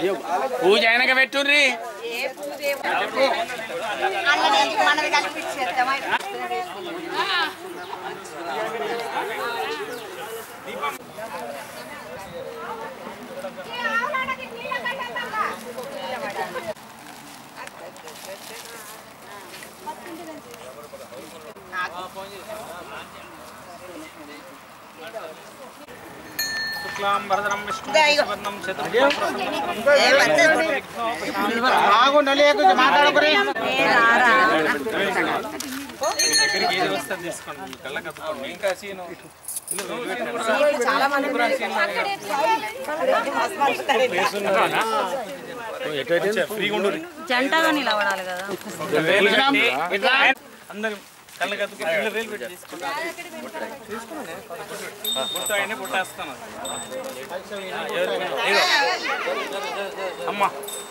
పూజ అయినాక పెట్టుర్రి మనది కల్పించేద్దామా శుక్లాం వరదరం విష్ణు సువర్ణం దగ్గరికి ఏది వస్తే తీసుకోండి కళ్ళకి అద్దుకోండి ఇంకా సీను చాలా మంది ఫ్రీగా ఉండరు జంటగా నిలబడాలి కదా వేలు పెట్టి అందరు కళ్ళకి అద్దుకొని ఇళ్ళ వేలు పెట్టి తీసుకోండి బుట్ట అయినా బుట్టేస్తాను అమ్మా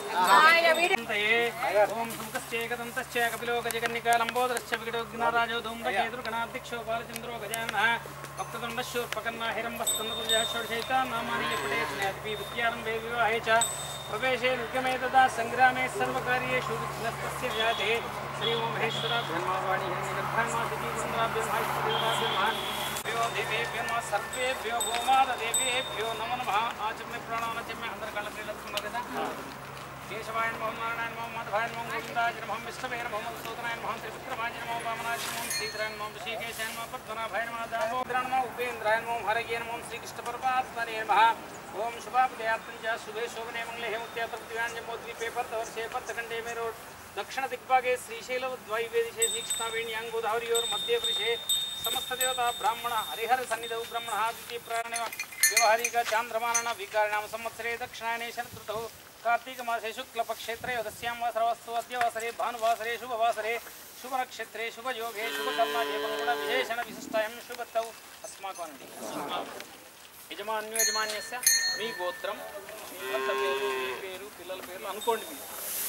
ఓం సుముఖశ్చేకదంతశ్చ కపిలో గజకన్నికా లంబోదరశ్చ వికటోగ్నారాజో ధూమ్రకేతురు గణాధ్యక్షో బాలచంద్రో గజాన భక్తదండ శూర్పకర్ణ హిరంబస్కందకుజ షోడశైత నామాని ఎప్పుడే స్నేహి విద్యారంభే వివాహే చ ప్రవేశే నిర్గమే తదా సంగ్రామే సర్వకార్యేషు విఘ్నస్తస్య జాతే శ్రీ ఓం మహేశ్వరాభ్యమావాణి హిరణ్యగర్భామాదితి వృందాభ్యమాశ్వదేవతాభ్యమ భ్యో దేవేభ్యమ సర్వేభ్యో గోమాద దేవేభ్యో నమో నమః ఆచమ్య ప్రాణానచమ్య అందరి కళ్ళ క్రీడస్తున్నారు కదా కేశవాయ నమో నారాయణ నమో మాధవాయ నమో గోవిందాయ నమో విష్ణవే నమో మధుసూదనాయ నమో త్రిపుత్రమాయ నమో వామనాయ నమో శ్రీధరాయ నమో ఋషికేశాయ నమో పద్మనాభాయ నమో దామోదర నమో ఉపేంద్రాయ నమో హరగే నమో శ్రీకృష్ణ పరమాత్మనే నమః ఓం శుభాపదయాత్రం చ శుభే శోభనే మంగళే హేముత్యాత్ర పృథివ్యాంజమోద్వీపే పర్తవర్షే పర్తఖండే మే రోడ్ దక్షిణ దిగ్భాగే శ్రీశైలవద్వైవేదిశే తీక్ష్ణావేణ్యాం గోదావరియోర్ మధ్య పురుషే సమస్త దేవత బ్రాహ్మణ హరిహర సన్నిధౌ బ్రహ్మణ ద్వితీయ ప్రాణ వ్యవహారిక చాంద్రమాన వికారిణామ సంవత్సరే దక్షిణాయనే శరదృతౌ కార్తీక మాసే శుక్లపక్షే త్రయోదశ్యాం వాసరవస్తు అద్యవాసరే భానువాసరే శుభవాసరే శుభనక్షత్రే శుభయోగే శుభకర్మాజే మంగుణ విశేషణ విశిష్టాయం శుభత్తౌ అస్మాకం అండి యజమాన్యు యజమాన్యస్య మీ గోత్రం మీ భర్త పేరు మీ పేరు పిల్లల పేర్లు అనుకోండి మీరు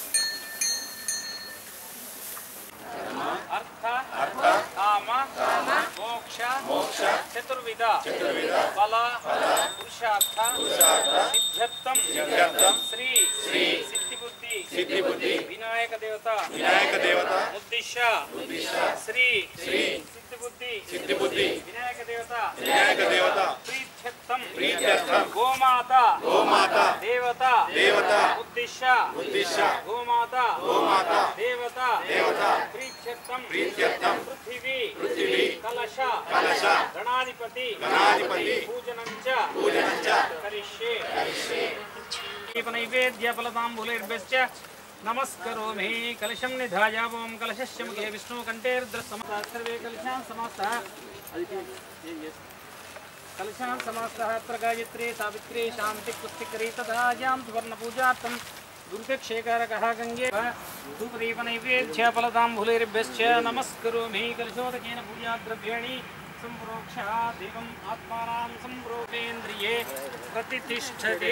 అర్థ కామ మోక్ష మోక్ష చతుర్విధ బల పురుషార్థ సిద్ధ్యర్థం శ్రీ శ్రీ సిద్ధి బుద్ధి సిద్ధి బుద్ధి వినాయక దేవత వినాయక దేవత ఉద్దిశ్య శ్రీ శ్రీ సిద్ధి బుద్ధి సిద్ధి బుద్ధి వినాయక దేవత వినాయక దేవత ప్రీత్యర్థం ప్రీత్యర్థం గోమాత గోమాత దేవత దేవత ఉద్దిశ్య ఉద్దిశ్య గోమాత గోమాత దేవత దేవత ప్రీత్యర్థం ప్రీత్యర్థం పృథివీ పృథివీ కలశ కలశ గణాధిపతి గణాధిపతి పూజనం చ పూజనం చ కరిష్యే కరిష్యే నైవేద్య ఫలతాంబులైర్భ్యశ్చ నమస్కరోమి కలశం నిధాయ ఓం కలశస్య ముఖే విష్ణు కంఠేర్ద్ర సమస్త సర్వే కలశాన్ సమస్త ఏం చేస్తాం కలశాన్ సమాస్తः అత్ర గాయత్రీ సావిత్రీ శాంతి పుస్తికరీ తదాయాం సువర్ణపూజార్థం దుర్గక్షేకారకः గంగే ధూపదీపనైవేద్య ఫలతాంబులైర్భ్యశ్చ నమస్కరోమి కలశోదకేన పూజాద్రవ్యాణి సంప్రోక్ష దేవం ఆత్మానాం సంప్రోపేంద్రియే ప్రతిష్టతే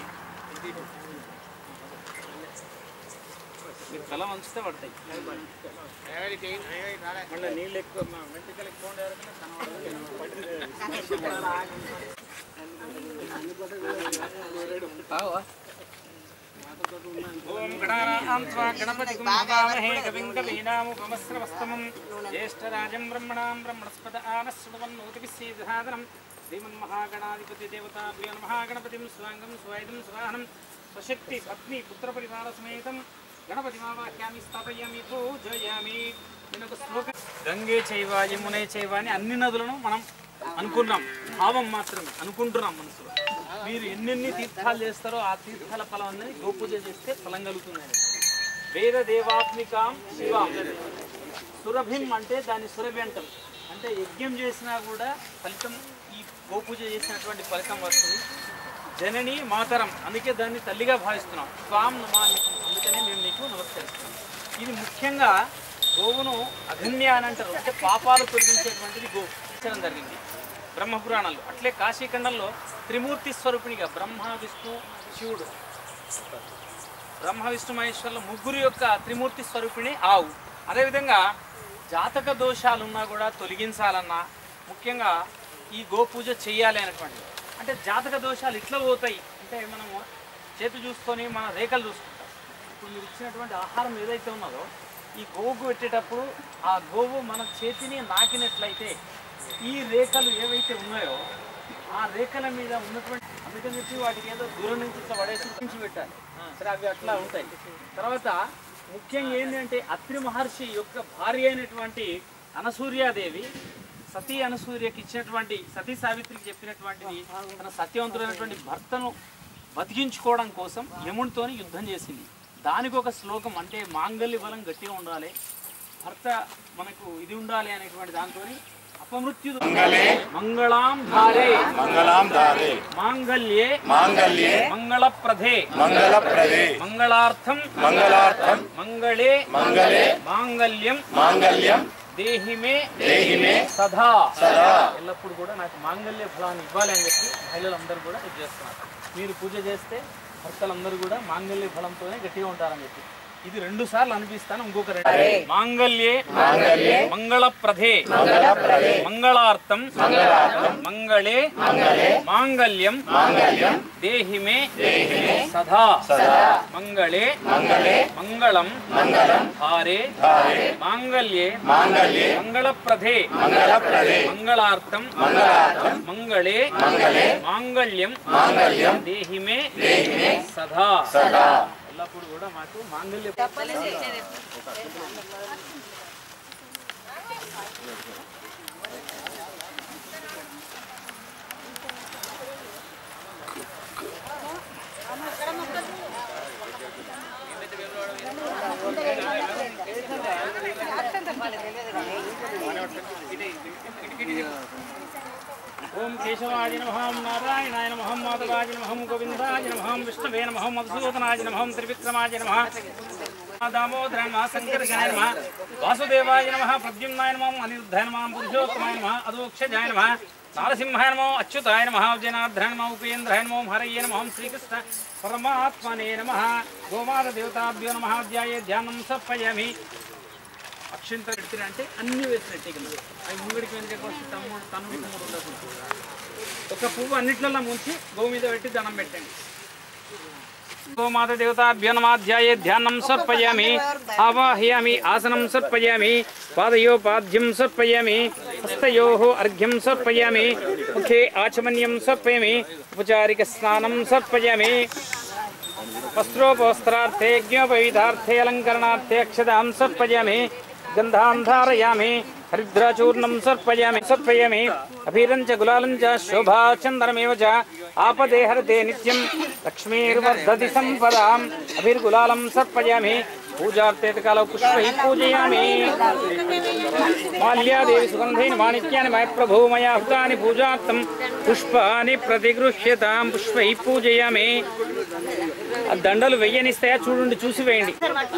మీరు తల వంచితే పడతాయి మళ్ళీ నీళ్ళు ఎక్కువ వెంట్రుకలు ఎక్కువ ఉండే వరకు ఓం గణానాం త్వా గణపతిం భవామహే కవిం కవీనాముపమస్రవస్తమం జ్యేష్ఠరాజం బ్రహ్మణాం బ్రహ్మణస్పద ఆనశ్రువన్నోతిభిः సీదధాదనం శ్రీమన్మహాగణాధిపతి దేవతాభ్యో మహాగణపతిం స్వాంగం స్వాయుధం స్వాహనం స్వశక్తి పత్ని పుత్రపరివార సమేతం గణపతి మావాక్యామి స్థాపయామి పూజయామి నేను ఒక శ్లోకం గంగే చైవ యమునే చైవ అని అన్ని నదులను మనం అనుకున్నాం భావం మాత్రమే అనుకుంటున్నాం మనసులో మీరు ఎన్నెన్ని తీర్థాలు చేస్తారో ఆ తీర్థాల ఫలం అనేది గోపూజ చేస్తే ఫలం కలుగుతుంది వేద దేవాత్మికాం శివాం సురభిం అంటే దాన్ని సురభి అంటారు అంటే యజ్ఞం చేసినా కూడా ఫలితం ఈ గోపూజ చేసినటువంటి ఫలితం వస్తుంది జనని మాతరం అందుకే దాన్ని తల్లిగా భావిస్తున్నాం స్వాం నమామి అందుకనే మేము నీకు నమస్కరిస్తున్నాం ఇది ముఖ్యంగా గోవును అగన్య అని అంటారు అంటే పాపాలు తొలగించేటువంటిది గోవు ఇచ్చడం జరిగింది బ్రహ్మపురాణాలు అట్లే కాశీఖండంలో త్రిమూర్తి స్వరూపిణిగా బ్రహ్మ విష్ణు శివుడు బ్రహ్మ విష్ణు మహేశ్వరుల ముగ్గురు యొక్క త్రిమూర్తి స్వరూపిణి ఆవు అదేవిధంగా జాతక దోషాలున్నా కూడా తొలగించాలన్నా ముఖ్యంగా ఈ గోపూజ చేయాలి అనేటువంటిది అంటే జాతక దోషాలు ఇట్లా పోతాయి అంటే మనము చేతి చూసుకొని మన రేఖలు చూసుకుంటాం ఇప్పుడు మీరు ఇచ్చినటువంటి ఆహారం ఏదైతే ఉన్నదో ఈ గోవుకు పెట్టేటప్పుడు ఆ గోవు మన చేతిని నాకినట్లయితే ఈ రేఖలు ఏవైతే ఉన్నాయో ఆ రేఖల మీద ఉన్నటువంటి అందుకని చెప్పి వాటికి ఏదో దూరం నుంచి ఇట్లా పడేసి ఉంచి పెట్టాలి సరే అవి అట్లా ఉంటాయి తర్వాత ముఖ్యంగా ఏంటంటే అత్రి మహర్షి యొక్క భార్య అయినటువంటి అనసూర్యాదేవి సతీ అనసూర్యకి ఇచ్చినటువంటి సతీ సావిత్రికి చెప్పినటువంటిది తన సత్యవంతుడైనటువంటి భర్తను బతికించుకోవడం కోసం యమునితోని యుద్ధం చేసింది దానికి ఒక శ్లోకం అంటే మాంగల్య బలం గట్టిగా ఉండాలి భర్త మనకు ఇది ఉండాలి అనేటువంటి దాంతో అపమృత్యు మంగళాం ధారే మంగళాం దారే మాంగల్యే మాంగళ్యే మంగళప్రదే మంగళప్రదే మంగళార్థం మంగళార్థం మంగళే మంగళే మాంగళ్యం మాంగళ్యం దేహిమే దేహిమే సదా సదా ఎల్లప్పుడు కూడా నాకు మాంగళ్య ఫలాన్ని ఇవ్వాలి అని చెప్పి మహిళలందరూ కూడా ఇది చేస్తున్నారు మీరు పూజ చేస్తే భర్తలందరూ కూడా మాంగళ్య ఫలంతోనే గట్టిగా ఉంటారని చెప్పి ఇది రెండు సార్లు అనిపిస్తాను ఇంకొక రెండు మాంగళ్యే మాంగళ్యే మంగళప్రదే మంగళప్రదే మంగళార్థం మంగళార్థం మంగళే మంగళే మాంగళ్యం మాంగళ్యం దేహిమే దేహిమే సదా సదా మంగళే మంగళే మంగళం మంగళం హారే ధారే మాంగళ్యే మాంగళ్యే మంగళప్రదే మంగళప్రదే మంగళార్థం మంగళార్థం మంగళే మంగళే మాంగళ్యం మాంగళ్యం దేహిమే దేహిమే సదా సదా ఎల్లప్పుడు కూడా మాకు మాంగళ్య ఓం కేశవాయ నమః నారాయణాయ నమః మాధవాయ నమః గోవిందాయ నమః విష్ణవే నమః మధుసూదనాయ నమః త్రివిక్రమాయ నమః దామోదరాయ నమః సంకర్షణాయ నమః వాసుదేవాయ నమః ప్రద్యుమ్నాయ నమః అనిరుద్ధాయ నమః పురుషోత్తమాయ నమః అదోక్షజాయ నమః నారసింహాయ నమః అచ్యుతాయ నమః జనార్దనాయ నమః ఉపేంద్రాయ నమః హరయే నమః శ్రీకృష్ణ పరమాత్మనే నమః గోమాత దేవతాభ్యో నమః ధ్యాయే ధ్యానం సప్పయామి అక్షంత పెడుతున్నా అంటే అన్ని వేసినట్టే కింద అవి ముంగడికి వెనుక వచ్చి తమ్ముడు తన్నుడు తమ్ముడు ఉండకుండా ఒక పువ్వు అన్నిట్లలో ముంచి గోవు మీద పెట్టి దండం పెట్టండి గోమాత దేవతాభ్యో నమాధ్యాయే ధ్యానం సమర్పయామి ఆవాహయామి ఆసనం సమర్పయామి పాదయోపాద్యం సమర్పయామి హస్తయో అర్ఘ్యం సమర్పయామి ముఖే ఆచమన్యం సమర్పయామి ఉపచారిక స్నానం సమర్పయామి వస్త్రోపవస్త్రార్థే జ్ఞోపవిధార్థే అలంకరణార్థే అక్షదాం సమర్పయామి గంధాం ధారయామి హరిద్రాచూర్ణం సమర్పయామి సమర్పయామి అభిరం చ గులాలం చ శోభాచందనమేవ చ ఆపదే హరతే నిత్యం లక్ష్మీర్వర్ధతి సంపదాం అభిర్గులాలం సమర్పయామి పూజార్థే కాల పుష్పై పూజయామి మాల్యాదేవి సుగంధైన మాణిక్యాన్ని మయ ప్రభో మయా హృతాని పూజార్థం పుష్పాని ప్రతిగృహ్యతాం పుష్పై పూజయామి ఆ దండలు వెయ్యనిస్తాయా చూడండి చూసి వేయండి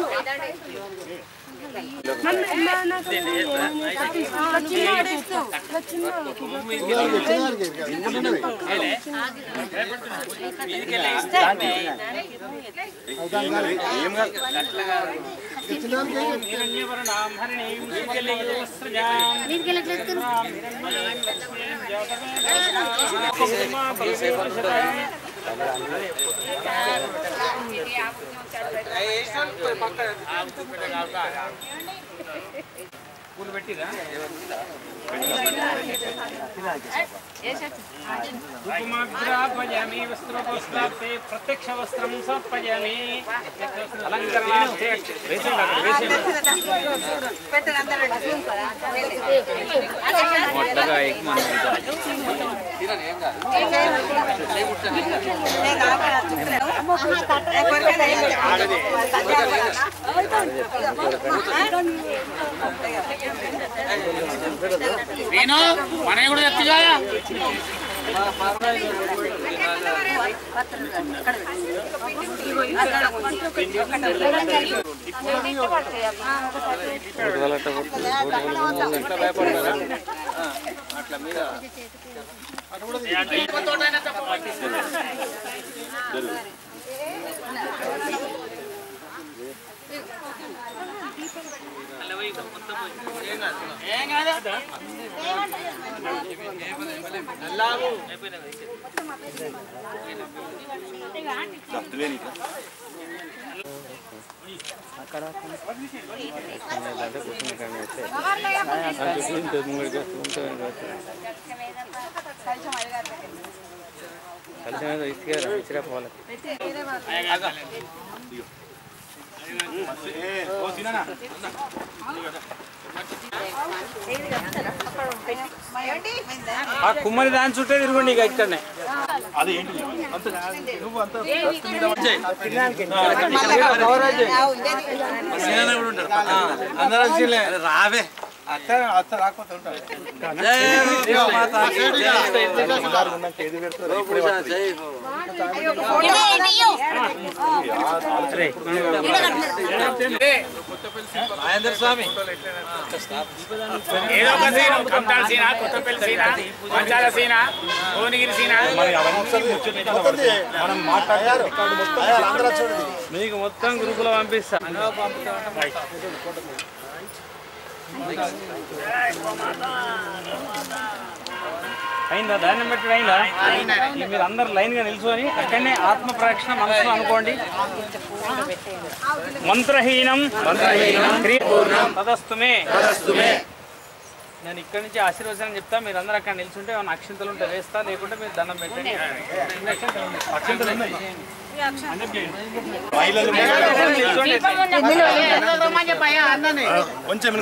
హిరణ్యవర్ణాం హరిణీం శుక్లయోస్రజాం హిరణ్యీం లక్ష్మీం జాతవేదాం కుసుమా బలవేషజాం పూలు పెట్టిరా ఉపమాగ్రాపయామి వస్త్రోపవస్త్రార్థే ప్రత్యక్ష వస్త్రం సమర్పయామి అలంకరణార్థే వేసేయండి అక్కడ వేసేయండి నేను మన కూడా ఎత్తుగా ఏం కాదు ఆ కుమ్మరి దాని చుట్టే తిరుగుండి ఇక ఇక్కడనే రావే ఏదో ఒక సీన్ కంటాల సీనా కొత్తపల్లి సీనా మంచాల సీనా భువనగిరి సీనా మీకు మొత్తం గ్రూపులో పంపిస్తా అయిందా దాన్ని బట్టి అయిందా ఇక మీరు అందరు లైన్ గా నిల్చొని అక్కడనే ఆత్మ ప్రదక్షిణ మనసులో అనుకోండి మంత్రహీనం తదస్తుమే నేను ఇక్కడి నుంచి ఆశీర్వచనం చెప్తా మీరు అందరూ అక్కడ నిల్చుంటే ఏమైనా అక్షింతలు ఉంటే వేస్తా లేకుంటే మీరు దండం పెట్టండి అక్షింతలు ఉన్నాయి కొంచెం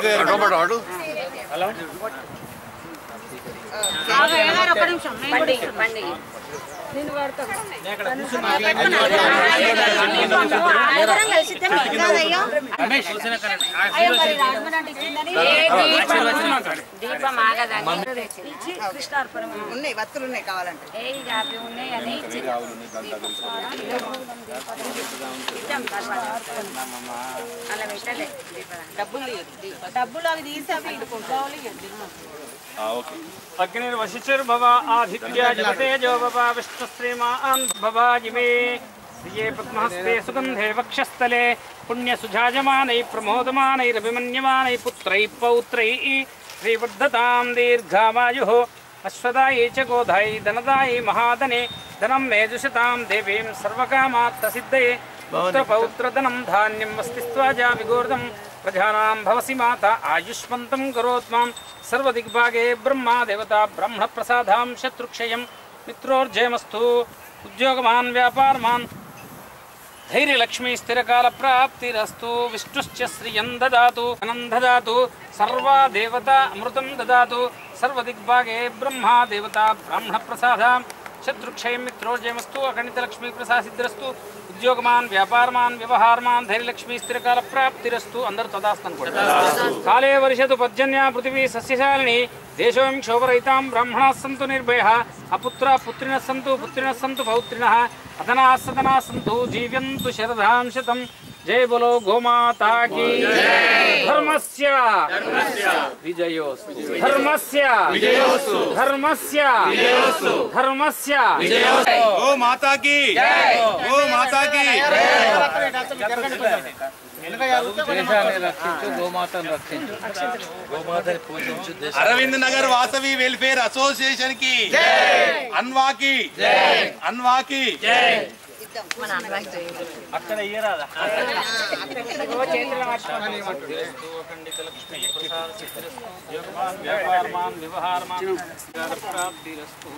ఒక్క నిమిషం నేను కూడా ఇస్తాను. అందరం కలిసి ఇద్దాం. కాదయ్యో. అయ్యో, మరి రాజమండ్రి ఇచ్చిందని దీపం ఆగదండి ఇచ్చి కృష్ణార్పణం ఉన్నాయి వత్తులు ఉన్నాయి కావాలంటే ఏ జాతి ఉన్నాయి అని ఇచ్చి ఇద్దాం తర్వాత అలా పెట్టలే డబ్బులు డబ్బులు అవి తీసి అవి అగ్నిర్ వశిచిర్ భవ ఆదిత్య జగతేజో భవ విష్ణు శ్రీమాన్ భవాజిమే శ్రియే పద్మహస్తే సుగంధే వక్షస్థలే పుణ్య సుజాజమానై ప్రమోదమానైరభిమన్యమానై పుత్రై పౌత్రై శ్రీవర్ధతాం దీర్ఘామాయు అశ్వదాయే చ గోధాయి ధనదాయి మహాదనే ధనం మేజుషతాం దేవీం సర్వకామాత్త సిద్ధయే పుత్ర పౌత్రధనం ధాన్యం వస్తిస్వాజా విగోర్ధం ప్రజానాం భవసి మాత ఆయుష్మంతం కరోత్మాం సర్వదిగ్భాగే బ్రహ్మా దేవత బ్రహ్మ ప్రసాదాం శత్రుక్షయం మిత్రోర్జయమస్తు ఉద్యోగమాన్ వ్యాపారమాన్ ధైర్యలక్ష్మీ స్థిరకాల ప్రాప్తిరస్తు విష్ణుశ్చ శ్రియం దదాతు ధనం దదాతు సర్వా దేవత అమృతం దదాతు సర్వదిగ్భాగే బ్రహ్మా దేవత బ్రాహ్మణ ప్రసాదాం శత్రుక్షయం మిత్రోజయమస్తు అగణిత లక్ష్మీ ప్రసాసిద్రస్తు ఉద్యోగమాన్ వ్యాపారమాన్ వ్యవహారమాన్ ధైర్యలక్ష్మీ స్థిరకాల ప్రాప్తిరస్తు అందరూ తదాస్తు కూడా కాలే వర్షతు పర్జన్య పృథివీ సస్యశాలిని దేశోం క్షోభరహితాం బ్రాహ్మణా సంతు నిర్భయ అపుత్ర పుత్రిణ సంతు పుత్రిణ సంతు పౌత్రిణ అతనా సతనా సంతు జీవ్యంతు శరదాం శతం జయ బలో గోమాతా కీ ధర్మస్య విజయోస్తు ధర్మస్య విజయోస్తు ధర్మస్య విజయోస్తు ధర్మస్య ఓ మాతాకి ఓ మాతాకి అరవింద్ నగర్ వాసవి వెల్ఫేర్ అసోసియేషన్ కి అన్వాకి అన్వాకి అక్కడ ఇయ్యరాదా వ్యాపారమాన్ వ్యవహారమాన్ ప్రాప్తిరస్తు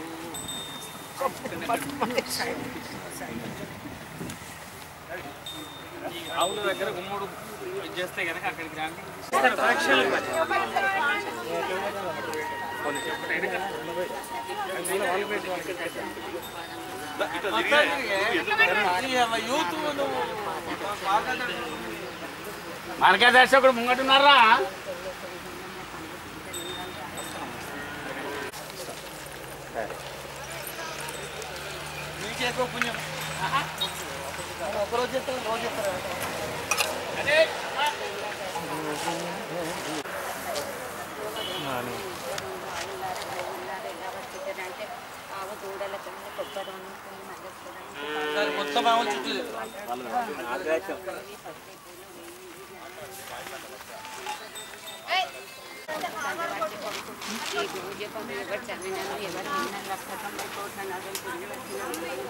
ఈ ఆవుల దగ్గర గుమ్మడు ఇది చేస్తే కనుక అక్కడికి రాండి ఇస్తారు, పరీక్షలు ఇవ్వాలి. కొన్ని చెప్పండి, ఎనక. మార్గదర్శకుడు ముంగటున్నారా అంటే ఆవు దూడలతో కొబ్బరి మొత్తం ఆవుల చుట్టూ ఈ పూజ పనులు ఎవరు చదివినాను ఎవరు విన్నారు లక్ష తొంభై కోట్ల నగలు తిరిగి వచ్చినాను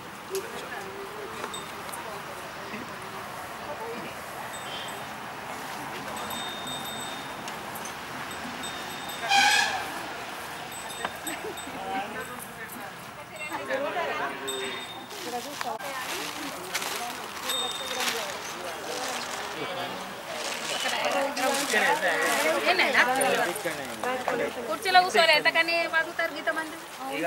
కుర్చీలో కూర్చోరు ఎంతకని బతుకుతారు గీత మంది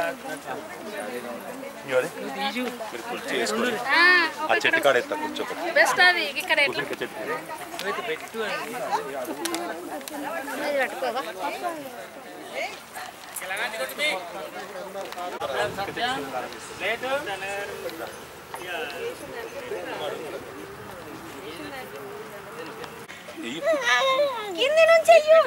ఆ, ఒక చెట్టు కాడ ఎత్తా కూర్చో బెస్ట్ అది ఇక్కడ ఎట్లా అది పట్టుకోవా కింది నుంచి అయ్యో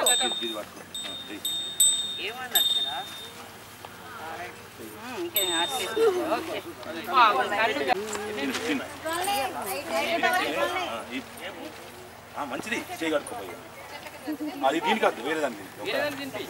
మంచిది చేయగడుకోపోయి అది దీనికి కాదు వేరే దానికి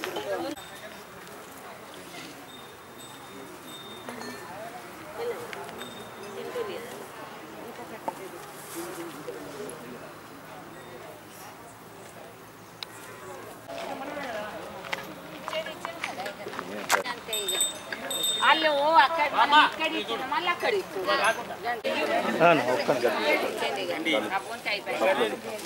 అంతే ఇక వాళ్ళు అక్కడ ఇక్కడ ఇచ్చిన మళ్ళీ అక్కడ ఇస్తున్నారు ఆ పొంత అయిపోయింది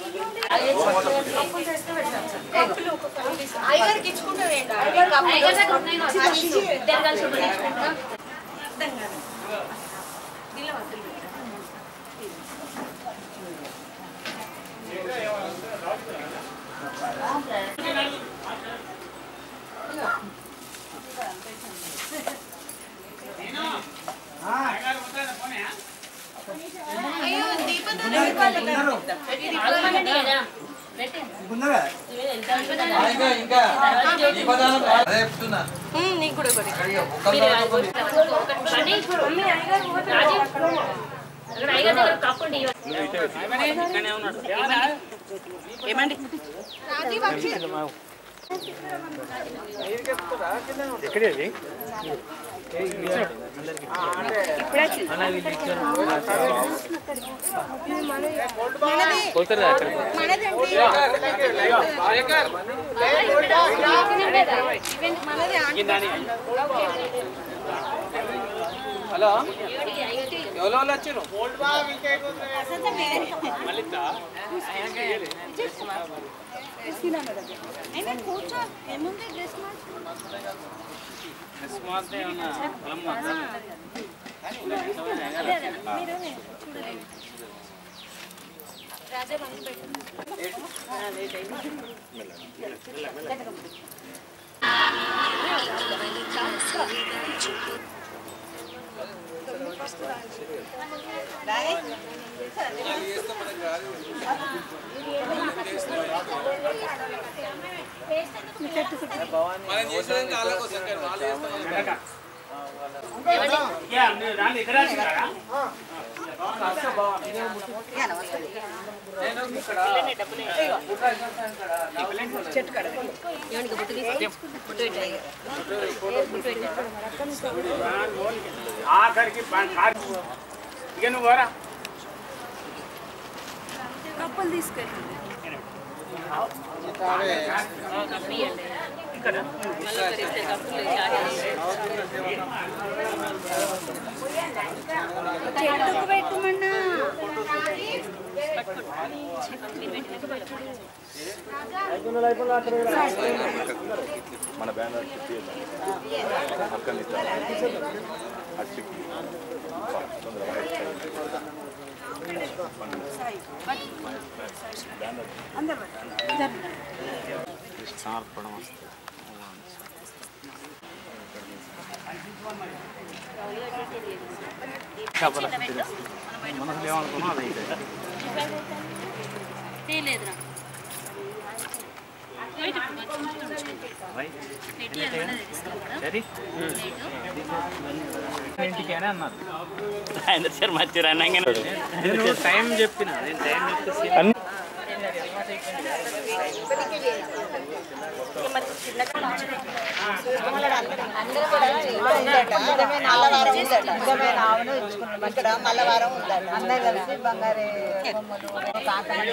హలో ఎవరో వాళ్ళు వచ్చారు కూర్చో ఏముంది డ్రెస్ మార్చే ఉన్నా పొలం మార్చా రాజా మంది పెట్టు రాండి ఇక్కడ వచ్చినారా? ఆఖరికి పా- కారు. ఇక నువ్వు పోరా కప్పులు తీసుకెళ్ళి చెట్టుకు పెట్టమన్నా మన బ్యానర్ చెప్పి అక్కడ మనసులో ఏమనుకున్నా అది తెలియదురా సరే ఇంటికేనే అన్నారు ఆయన శర్మ వచ్చారు నేను టైం చెప్పిన నేను టైం చెప్తే ఇక్కడ మల్లవారం ఉందట అందరు కలిసి బంగారు బొమ్మలు కాకలు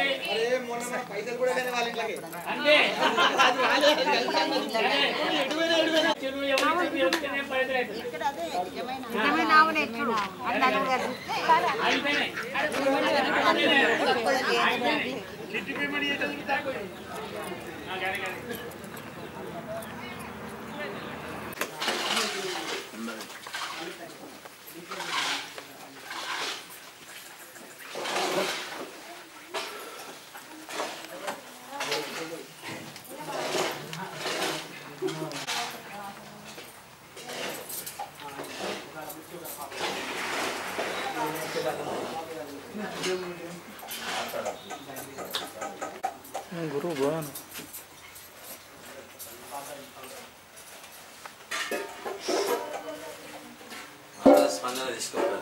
అందరూ కలిసి స్పందన తీసుకోవాలి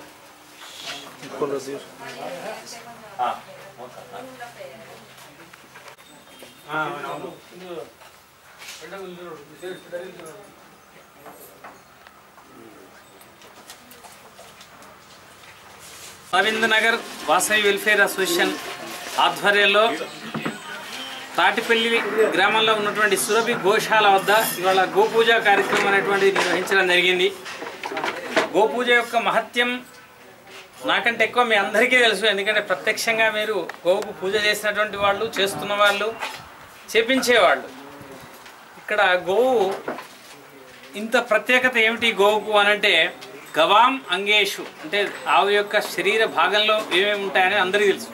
రవీంద్ర నగర్ వాసవి వెల్ఫేర్ అసోసియేషన్ ఆధ్వర్యంలో తాటిపల్లి గ్రామంలో ఉన్నటువంటి సురభి గోశాల వద్ద ఇవాళ గోపూజ కార్యక్రమం అనేటువంటిది నిర్వహించడం జరిగింది గోపూజ యొక్క మహత్యం నాకంటే ఎక్కువ మీ అందరికీ తెలుసు ఎందుకంటే ప్రత్యక్షంగా మీరు గోవుకు పూజ చేసినటువంటి వాళ్ళు చేస్తున్న వాళ్ళు చేపించేవాళ్ళు ఇక్కడ గోవు ఇంత ప్రత్యేకత ఏమిటి గోవుకు అనంటే గవాం అంగేషు అంటే ఆవు యొక్క శరీర భాగంలో ఏమేమి ఉంటాయని అందరికీ తెలుసు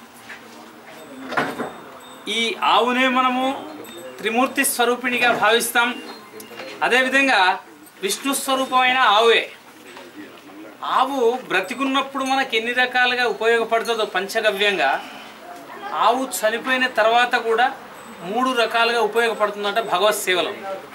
ఈ ఆవునే మనము త్రిమూర్తి స్వరూపిణిగా భావిస్తాం అదేవిధంగా విష్ణు స్వరూపమైన ఆవుే ఆవు బ్రతికున్నప్పుడు మనకి ఎన్ని రకాలుగా ఉపయోగపడుతుందో పంచగవ్యంగా ఆవు చనిపోయిన తర్వాత కూడా మూడు రకాలుగా ఉపయోగపడుతుందంట భగవత్ సేవలో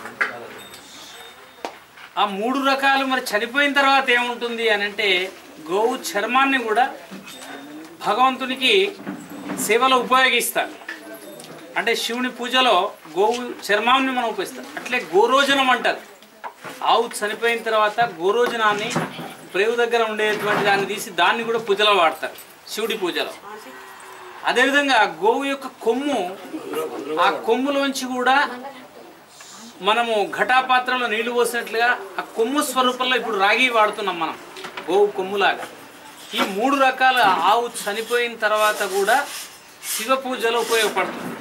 ఆ మూడు రకాలు మరి చనిపోయిన తర్వాత ఏముంటుంది అని అంటే గోవు చర్మాన్ని కూడా భగవంతునికి సేవలో ఉపయోగిస్తారు అంటే శివుని పూజలో గోవు చర్మాన్ని మనం ఉపయోగిస్తాం అట్లే గోరోజనం అంటారు ఆవు చనిపోయిన తర్వాత గోరోజనాన్ని ప్రేవు దగ్గర ఉండేటువంటి దాన్ని తీసి దాన్ని కూడా పూజలో వాడతారు శివుడి పూజలో అదేవిధంగా గోవు యొక్క కొమ్ము ఆ కొమ్ములోంచి కూడా మనము ఘటాపాత్రలో నీళ్లు పోసినట్లుగా ఆ కొమ్ము స్వరూపంలో ఇప్పుడు రాగి వాడుతున్నాం మనం గోవు కొమ్ములాగా ఈ మూడు రకాల ఆవు చనిపోయిన తర్వాత కూడా శివ పూజలో ఉపయోగపడుతుంది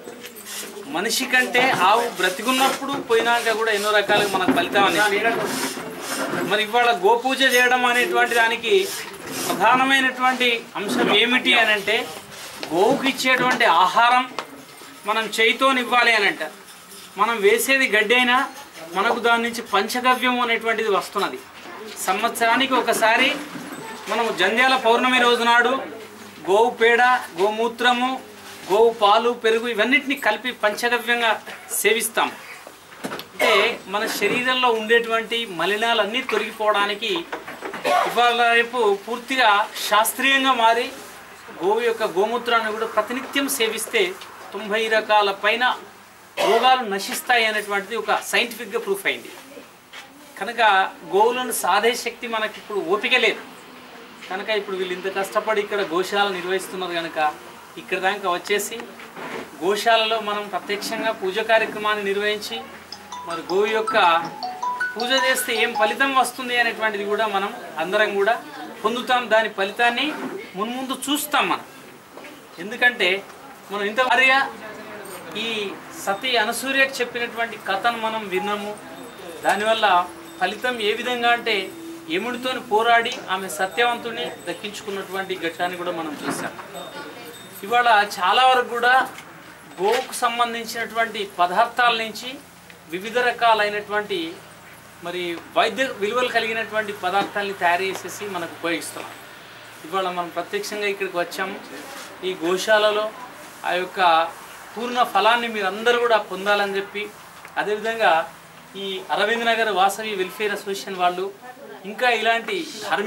మనిషి కంటే ఆవు బ్రతికున్నప్పుడు పోయినాక కూడా ఎన్నో రకాలుగా మనకు ఫలితం అనేది మరి ఇవాళ గోపూజ చేయడం అనేటువంటి దానికి ప్రధానమైనటువంటి అంశం ఏమిటి అని అంటే గోవుకి ఇచ్చేటువంటి ఆహారం మనం చేయితోనివ్వాలి అని అంట మనం వేసేది గడ్డి అయినా మనకు దాని నుంచి పంచగవ్యం అనేటువంటిది వస్తున్నది సంవత్సరానికి ఒకసారి మనము జంధ్యాల పౌర్ణమి రోజు నాడు గోవు పేడ గోమూత్రము గోవు పాలు పెరుగు ఇవన్నిటిని కలిపి పంచగవ్యంగా సేవిస్తాం అంటే మన శరీరంలో ఉండేటువంటి మలినాలన్నీ తొలగిపోవడానికి ఇవాళ రేపు పూర్తిగా శాస్త్రీయంగా మారి గోవు యొక్క గోమూత్రాన్ని కూడా ప్రతినిత్యం సేవిస్తే తొంభై రకాల పైన రోగాలు నశిస్తాయి అనేటువంటిది ఒక సైంటిఫిక్గా ప్రూఫ్ అయింది కనుక గోవులను సాధే శక్తి మనకి ఇప్పుడు ఓపిక లేదు కనుక ఇప్పుడు వీళ్ళు ఇంత కష్టపడి ఇక్కడ గోశాల నిర్వహిస్తున్నారు కనుక ఇక్కడ దాకా వచ్చేసి గోశాలలో మనం ప్రత్యక్షంగా పూజ కార్యక్రమాన్ని నిర్వహించి మరి గోవు యొక్క పూజ చేస్తే ఏం ఫలితం వస్తుంది అనేటువంటిది కూడా మనం అందరం కూడా పొందుతాం దాని ఫలితాన్ని మున్ముందు చూస్తాం మనం ఎందుకంటే మనం ఇంత భార్య ఈ సతీ అనసూర్యకు చెప్పినటువంటి కథను మనం విన్నాము దానివల్ల ఫలితం ఏ విధంగా అంటే యముడితో పోరాడి ఆమె సత్యవంతుని దక్కించుకున్నటువంటి ఘట్టాన్ని కూడా మనం చూసాం ఇవాళ చాలా వరకు కూడా గోవుకు సంబంధించినటువంటి పదార్థాల నుంచి వివిధ రకాలైనటువంటి మరి వైద్య విలువలు కలిగినటువంటి పదార్థాలని తయారు చేసేసి మనకు ఉపయోగిస్తున్నాం ఇవాళ మనం ప్రత్యక్షంగా ఇక్కడికి వచ్చాము ఈ గోశాలలో ఆ యొక్క పూర్ణ ఫలాన్ని మీరు అందరూ కూడా పొందాలని చెప్పి అదేవిధంగా ఈ అరవింద్ నగర్ వాసవి వెల్ఫేర్ అసోసియేషన్ వాళ్ళు ఇంకా ఇలాంటి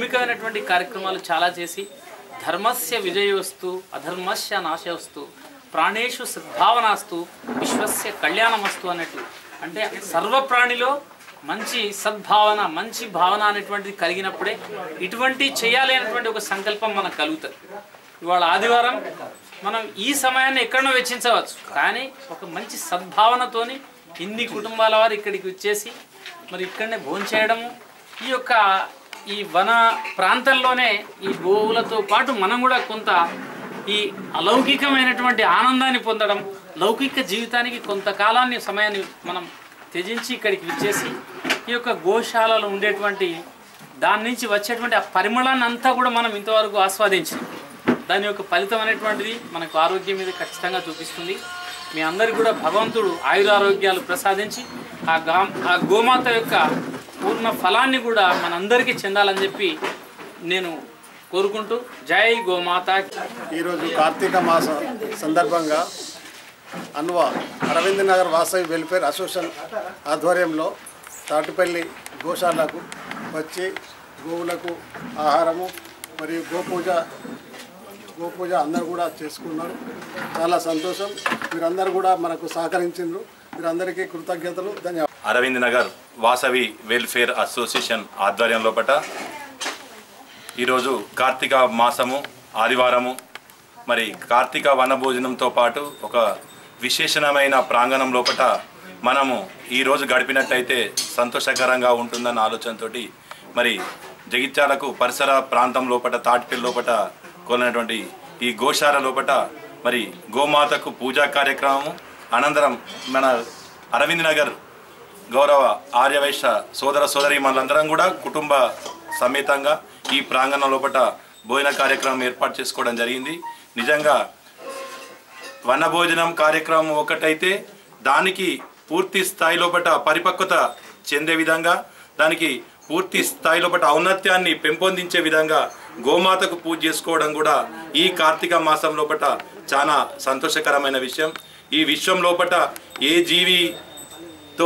ధార్మికమైనటువంటి కార్యక్రమాలు చాలా చేసి ధర్మస్య విజయోస్తు అధర్మస్య నాశవస్తు ప్రాణేషు సద్భావనాస్తు విశ్వస్య కళ్యాణమస్తు అన్నట్టు అంటే సర్వ ప్రాణిలో మంచి సద్భావన మంచి భావన అనేటువంటిది కలిగినప్పుడే ఇటువంటి చేయాలి అనేటువంటి ఒక సంకల్పం మనకు కలుగుతుంది ఇవాళ ఆదివారం మనం ఈ సమయాన్ని ఎక్కడనో వెచ్చించవచ్చు కానీ ఒక మంచి సద్భావనతోని ఇన్ని కుటుంబాల వారు ఇక్కడికి వచ్చేసి మరి ఇక్కడనే భోంచేయడము ఈ యొక్క ఈ వన ప్రాంతంలోనే ఈ గోవులతో పాటు మనం కూడా కొంత ఈ అలౌకికమైనటువంటి ఆనందాన్ని పొందడం లౌకిక జీవితానికి కొంతకాలాన్ని సమయాన్ని మనం త్యజించి ఇక్కడికి విచ్చేసి ఈ యొక్క గోశాలలో ఉండేటువంటి దాని నుంచి వచ్చేటువంటి ఆ పరిమళాన్ని అంతా కూడా మనం ఇంతవరకు ఆస్వాదించాం దాని యొక్క ఫలితం అనేటువంటిది మనకు ఆరోగ్యం మీద ఖచ్చితంగా చూపిస్తుంది మీ అందరికీ కూడా భగవంతుడు ఆయురారోగ్యాలు ప్రసాదించి ఆ గా ఆ గోమాత యొక్క పూర్ణ ఫలాన్ని కూడా మనందరికీ చెందాలని చెప్పి నేను కోరుకుంటూ జై గోమాత ఈరోజు కార్తీక మాసం సందర్భంగా అన్వ అరవింద్ నగర్ వాసవి వెల్ఫేర్ అసోసియేషన్ ఆధ్వర్యంలో తాటిపల్లి గోశాలకు వచ్చి గోవులకు ఆహారము మరియు గోపూజ గోపూజ అందరూ కూడా చేసుకున్నారు చాలా సంతోషం మీరందరూ కూడా మనకు సహకరించిండ్రు మీరందరికీ కృతజ్ఞతలు ధన్యవాదాలు అరవింద్ నగర్ వాసవి వెల్ఫేర్ అసోసియేషన్ ఆధ్వర్యం లోపట ఈరోజు కార్తీక మాసము ఆదివారము మరి కార్తీక వనభోజనంతో పాటు ఒక విశేషణమైన ప్రాంగణం లోపట మనము ఈరోజు గడిపినట్టయితే సంతోషకరంగా ఉంటుందన్న ఆలోచనతోటి మరి జగిత్యాలకు పరిసర ప్రాంతం లోపట తాటిపల్లి లోపట కొలినటువంటి ఈ గోశాల లోపట మరి గోమాతకు పూజా కార్యక్రమము అనంతరం మన అరవింద్ నగర్ గౌరవ ఆర్యవైశ్య సోదర సోదరి మనందరం కూడా కుటుంబ సమేతంగా ఈ ప్రాంగణం లోపల భోజన కార్యక్రమం ఏర్పాటు చేసుకోవడం జరిగింది నిజంగా వనభోజనం కార్యక్రమం ఒకటైతే దానికి పూర్తి స్థాయి లోపల పరిపక్వత చెందే విధంగా దానికి పూర్తి స్థాయి లోపల ఔన్నత్యాన్ని పెంపొందించే విధంగా గోమాతకు పూజ చేసుకోవడం కూడా ఈ కార్తీక మాసం లోపల చాలా సంతోషకరమైన విషయం ఈ విశ్వం లోపల ఏ జీవితో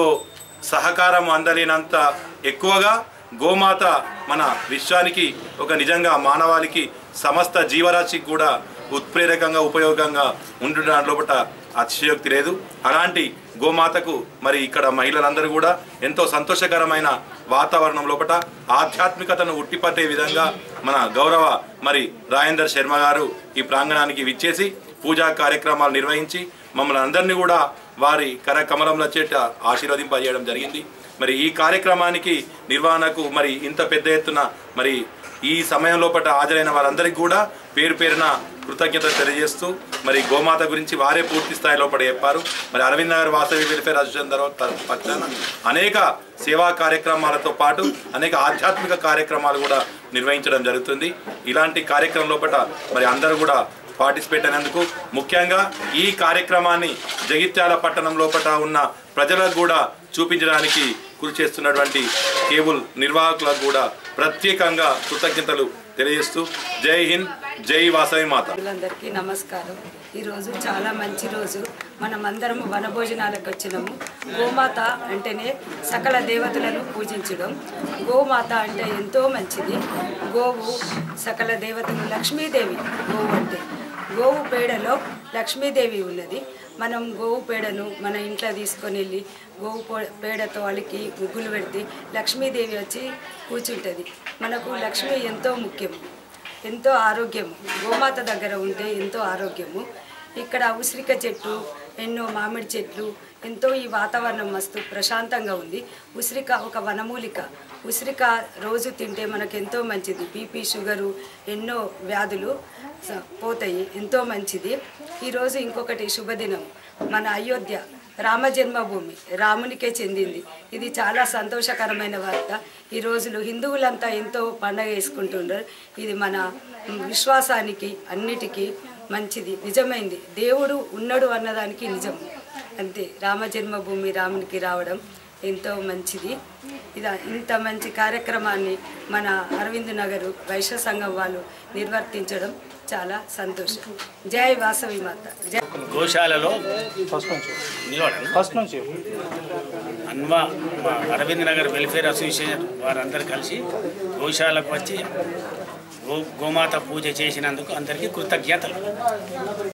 సహకారం అందలేనంత ఎక్కువగా గోమాత మన విశ్వానికి ఒక నిజంగా మానవాళికి సమస్త జీవరాశికి కూడా ఉత్ప్రేరకంగా ఉపయోగంగా ఉండడం లోపల అతిశయోక్తి లేదు అలాంటి గోమాతకు మరి ఇక్కడ మహిళలందరూ కూడా ఎంతో సంతోషకరమైన వాతావరణం లోపల ఆధ్యాత్మికతను ఉట్టిపట్టే విధంగా మన గౌరవ మరి రాజేందర్ శర్మ గారు ఈ ప్రాంగణానికి విచ్చేసి పూజా కార్యక్రమాలు నిర్వహించి మమ్మల్ని అందరినీ కూడా వారి కర కమలంలో చేట ఆశీర్వదింపజేయడం జరిగింది మరి ఈ కార్యక్రమానికి నిర్వహణకు మరి ఇంత పెద్ద ఎత్తున మరి ఈ సమయం లోపల హాజరైన వారందరికీ కూడా పేరు పేరున కృతజ్ఞత తెలియజేస్తూ మరి గోమాత గురించి వారే పూర్తి స్థాయి లోపల చెప్పారు మరి అరవింద్ నగర్ వాసవి వెల్ఫేర్ అసోసియేషన్ తర్వాత పక్షాన అనేక సేవా కార్యక్రమాలతో పాటు అనేక ఆధ్యాత్మిక కార్యక్రమాలు కూడా నిర్వహించడం జరుగుతుంది ఇలాంటి కార్యక్రమం లోపల మరి అందరూ కూడా పార్టిసిపేట్ అయినందుకు ముఖ్యంగా ఈ కార్యక్రమాన్ని జగిత్యాల పట్టణం లోపల ఉన్న ప్రజలకు కూడా చూపించడానికి కృషి చేస్తున్నటువంటి కేబుల్ నిర్వాహకులకు కూడా ప్రత్యేకంగా కృతజ్ఞతలు తెలియజేస్తూ జై హింద్ జై వాసవి మాత అందరికీ నమస్కారం ఈరోజు చాలా మంచి రోజు మనమందరం వనభోజనాలకు వచ్చినాము గోమాత అంటేనే సకల దేవతలను పూజించడం గోమాత అంటే ఎంతో మంచిది గోవు సకల దేవతలు లక్ష్మీదేవి గోవు అంటే గోవు పేడలో లక్ష్మీదేవి ఉన్నది మనం గోవు పేడను మన ఇంట్లో తీసుకొని వెళ్ళి గోవు పో- పేడతో అలికి ముగ్గులు పెడితే లక్ష్మీదేవి వచ్చి కూర్చుంటుంది మనకు లక్ష్మి ఎంతో ముఖ్యము ఎంతో ఆరోగ్యము గోమాత దగ్గర ఉంటే ఎంతో ఆరోగ్యము ఇక్కడ ఉసిరిక చెట్టు ఎన్నో మామిడి చెట్లు ఎంతో ఈ వాతావరణం మస్తు ప్రశాంతంగా ఉంది ఉసిరిక ఒక వనమూలిక ఉసిరిక రోజు తింటే మనకు ఎంతో మంచిది బీపీ షుగరు ఎన్నో వ్యాధులు స- పోతాయి ఎంతో మంచిది ఈరోజు ఇంకొకటి శుభదినం మన అయోధ్య రామ జన్మభూమి రామునికే చెందింది ఇది చాలా సంతోషకరమైన వార్త ఈ రోజులు హిందువులంతా ఎంతో పండగ వేసుకుంటున్నారు ఇది మన మ్, విశ్వాసానికి అన్నిటికీ మంచిది నిజమైంది దేవుడు ఉన్నాడు అన్నదానికి నిజం అంతే రామ జన్మభూమి రామునికి రావడం ఎంతో మంచిది ఇది ఇంత మంచి కార్యక్రమాన్ని మన అరవింద్ నగరు వైశ్య సంఘం వాళ్ళు నిర్వర్తించడం చాలా సంతోషం జై వాసవి మాత జై గోశాలలో నిలబడండి ఫస్ట్ నుంచి అన్వా మా అరవింద్ నగర్ వెల్ఫేర్ అసోసియేషన్ వారందరూ కలిసి గోశాలకు వచ్చి గో గోమాత పూజ చేసినందుకు అందరికీ కృతజ్ఞతలు